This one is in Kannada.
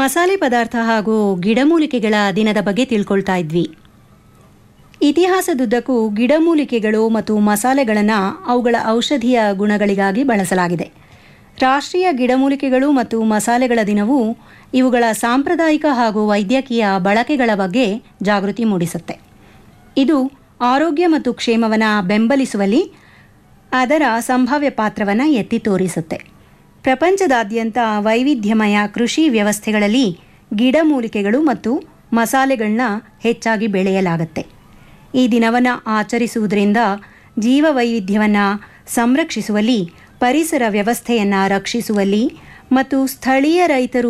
ಮಸಾಲೆ ಪದಾರ್ಥ ಹಾಗೂ ಗಿಡಮೂಲಿಕೆಗಳ ದಿನದ ಬಗ್ಗೆ ತಿಳ್ಕೊಳ್ತಾ ಇದ್ವಿ ಇತಿಹಾಸದುದ್ದಕ್ಕೂ ಗಿಡಮೂಲಿಕೆಗಳು ಮತ್ತು ಮಸಾಲೆಗಳನ್ನು ಅವುಗಳ ಔಷಧೀಯ ಗುಣಗಳಿಗಾಗಿ ಬಳಸಲಾಗಿದೆ ರಾಷ್ಟ್ರೀಯ ಗಿಡಮೂಲಿಕೆಗಳು ಮತ್ತು ಮಸಾಲೆಗಳ ದಿನವು ಇವುಗಳ ಸಾಂಪ್ರದಾಯಿಕ ಹಾಗೂ ವೈದ್ಯಕೀಯ ಬಳಕೆಗಳ ಬಗ್ಗೆ ಜಾಗೃತಿ ಮೂಡಿಸುತ್ತೆ ಇದು ಆರೋಗ್ಯ ಮತ್ತು ಕ್ಷೇಮವನ್ನು ಬೆಂಬಲಿಸುವಲ್ಲಿ ಅದರ ಸಂಭಾವ್ಯ ಪಾತ್ರವನ್ನು ಎತ್ತಿ ತೋರಿಸುತ್ತೆ ಪ್ರಪಂಚದಾದ್ಯಂತ ವೈವಿಧ್ಯಮಯ ಕೃಷಿ ವ್ಯವಸ್ಥೆಗಳಲ್ಲಿ ಗಿಡಮೂಲಿಕೆಗಳು ಮತ್ತು ಮಸಾಲೆಗಳನ್ನ ಹೆಚ್ಚಾಗಿ ಬೆಳೆಯಲಾಗುತ್ತೆ ಈ ದಿನವನ್ನು ಆಚರಿಸುವುದರಿಂದ ಜೀವವೈವಿಧ್ಯವನ್ನು ಸಂರಕ್ಷಿಸುವಲ್ಲಿ ಪರಿಸರ ವ್ಯವಸ್ಥೆಯನ್ನು ರಕ್ಷಿಸುವಲ್ಲಿ ಮತ್ತು ಸ್ಥಳೀಯ ರೈತರು